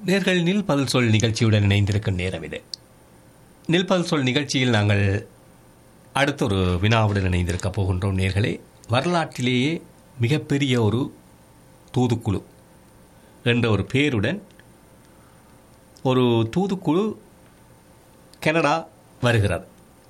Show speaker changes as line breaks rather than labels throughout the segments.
நேர்கள் நில் பதில் சொல் நிகழ்ச்சியுடன் இணைந்திருக்கும் நேரம் இது நில் பதில் சொல் நிகழ்ச்சியில் நாங்கள் அடுத்தொரு வினாவுடன் இணைந்திருக்க போகின்றோம் நேர்களே வரலாற்றிலேயே மிகப்பெரிய ஒரு தூதுக்குழு என்ற ஒரு பேருடன் ஒரு தூதுக்குழு கனடா வருகிறது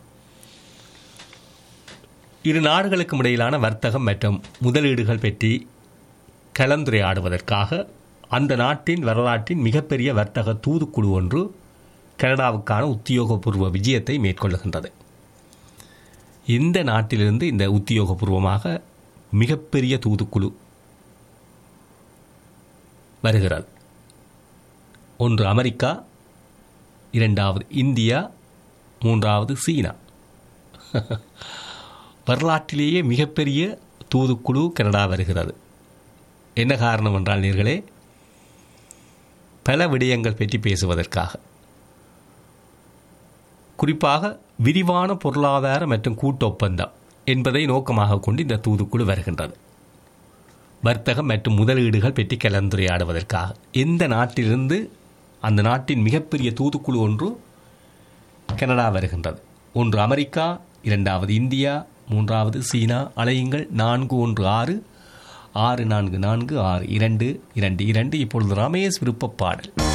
இரு நாடுகளுக்கும் இடையிலான வர்த்தகம் மற்றும் முதலீடுகள் பற்றி கலந்துரையாடுவதற்காக அந்த நாட்டின் வரலாற்றின் மிகப்பெரிய வர்த்தக தூதுக்குழு ஒன்று கனடாவுக்கான உத்தியோகபூர்வ விஜயத்தை மேற்கொள்ளுகின்றது இந்த நாட்டிலிருந்து இந்த உத்தியோகபூர்வமாக மிகப்பெரிய தூதுக்குழு வருகிறது ஒன்று அமெரிக்கா இரண்டாவது இந்தியா மூன்றாவது சீனா வரலாற்றிலேயே மிகப்பெரிய தூதுக்குழு கனடா வருகிறது என்ன காரணம் என்றால் நீர்களே பல விடயங்கள் பற்றி பேசுவதற்காக குறிப்பாக விரிவான பொருளாதார மற்றும் கூட்டு ஒப்பந்தம் என்பதை நோக்கமாக கொண்டு இந்த தூதுக்குழு வருகின்றது வர்த்தகம் மற்றும் முதலீடுகள் பற்றி கலந்துரையாடுவதற்காக எந்த நாட்டிலிருந்து அந்த நாட்டின் மிகப்பெரிய தூதுக்குழு ஒன்று கனடா வருகின்றது ஒன்று அமெரிக்கா இரண்டாவது இந்தியா மூன்றாவது சீனா அலையுங்கள் நான்கு ஒன்று ஆறு ஆறு நான்கு நான்கு ஆறு இரண்டு இரண்டு இரண்டு இப்பொழுது ரமேஷ் விருப்ப பாடல்